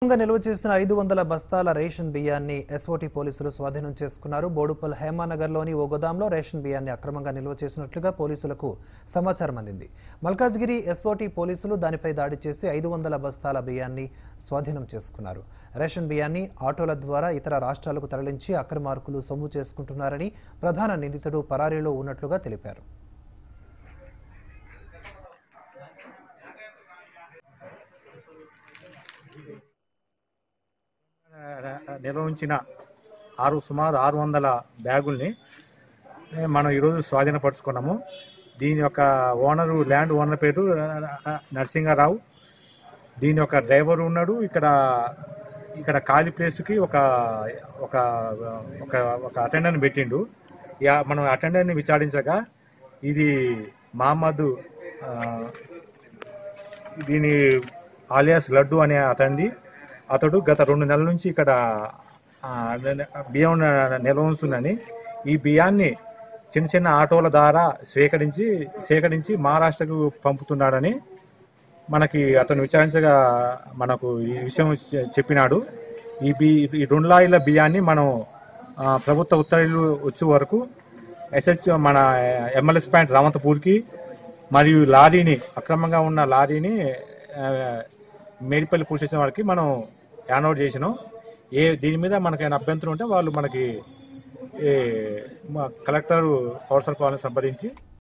అక్రమంగా నిల్వ చేసిన ఐదు వందల బస్తాల రేషన్ బియ్యాన్ని ఎస్ఓటీ పోలీసులు స్వాధీనం చేసుకున్నారు బోడుపల్ హేమానగర్లోని ఓ గోదాంలో రేషన్ బియ్యాన్ని అక్రమంగా నిల్వ చేసినట్లుగా పోలీసులకు సమాచారం అందింది మల్కాజ్గిరి ఎస్ఓటీ పోలీసులు దానిపై దాడి చేసి ఐదు వందల బస్తాల బియ్యాన్ని స్వాధీనం చేసుకున్నారు రేషన్ బియ్యాన్ని ఆటోల ద్వారా ఇతర రాష్ట్రాలకు తరలించి అక్రమార్కులు సొమ్ము చేసుకుంటున్నారని ప్రధాన నిందితుడు పరారీలో ఉన్నట్లుగా తెలిపారు నిల్వ ఉంచిన ఆరు సుమారు ఆరు వందల బ్యాగుల్ని ఏ, మనం ఈరోజు స్వాధీనపరుచుకున్నాము దీని యొక్క ఓనరు ల్యాండ్ ఓనర్ పేరు ఆ, నరసింహారావు దీని యొక్క డ్రైవర్ ఉన్నాడు ఇక్కడ ఇక్కడ ఖాళీ ప్లేస్కి ఒక ఒక ఒక ఒక అటెండర్ని పెట్టిండు యా మనం అటెండర్ని విచారించగా ఇది మహమ్మద్ ఆ, దీని ఆలియాస్ లడ్డు అనే అతనిది అతడు గత రెండు నెలల నుంచి ఇక్కడ ఆ, బియ్యం నిల్వ ఉంచుందని ఈ బియ్యాన్ని చిన్న చిన్న ఆటోల ద్వారా స్వీకరించి సేకరించి మహారాష్ట్రకు పంపుతున్నాడని మనకి అతను విచారించగా మనకు ఈ విషయం చె- చెప్పినాడు ఈ బి ఈ రెండు లారీల బియ్యాన్ని మనం ఆ, ప్రభుత్వ ఉత్తర్వులు వచ్చే వరకు ఎస్హెచ్ మన ఎమ్మెల్యేస్ పాయింట్ రామంతపూర్కి మరియు లారీని అక్రమంగా ఉన్న లారీని ఆ, మేడిపల్లి పోలీస్ స్టేషన్ వారికి మనం హ్యాండ్ ఓవర్ చేసినాం ఏ దీని మీద మనకైనా అభ్యంతరం ఉంటే వాళ్ళు మనకి ఏ, మా కలెక్టర్ పౌర సరఫరాలను సంప్రదించి